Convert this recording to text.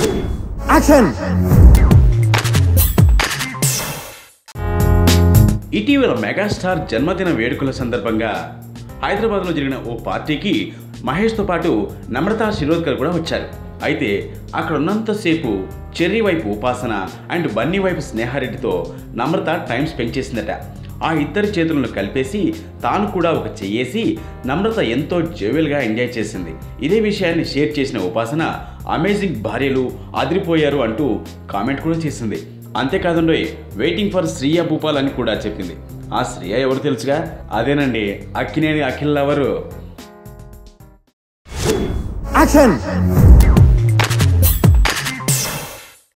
action ఇటీవల megastar జన్మదిన వేడుకల సందర్భంగా హైదరాబాద్లో జరిగిన ఓ పార్టీకి మహేష్తో పాటు నమ్రతా శిరోద్కర్ కూడా వచ్చారు అయితే అక్కడ ఉన్నంతసేపు చెర్రీ వైపు ఉపాసన అండ్ బన్నీ వైపు స్నేహారెడ్డితో నమ్రత టైం స్పెండ్ చేసిందట ఆ ఇద్దరి చేతులను కలిపేసి తాను కూడా ఒక చెయ్యేసి నమ్రత ఎంతో జోవెల్గా ఎంజాయ్ చేసింది ఇదే విషయాన్ని షేర్ చేసిన ఉపాసన అమేజింగ్ భార్యలు అదిరిపోయారు అంటూ కామెంట్ కూడా చేసింది అంతేకాదండోయ్ వెయిటింగ్ ఫర్ శ్రీయ భూపాల్ అని కూడా చెప్పింది ఆ శ్రీయ ఎవరు తెలుసుగా అదేనండి అక్కినేని అఖిల్ లవరు యాక్షన్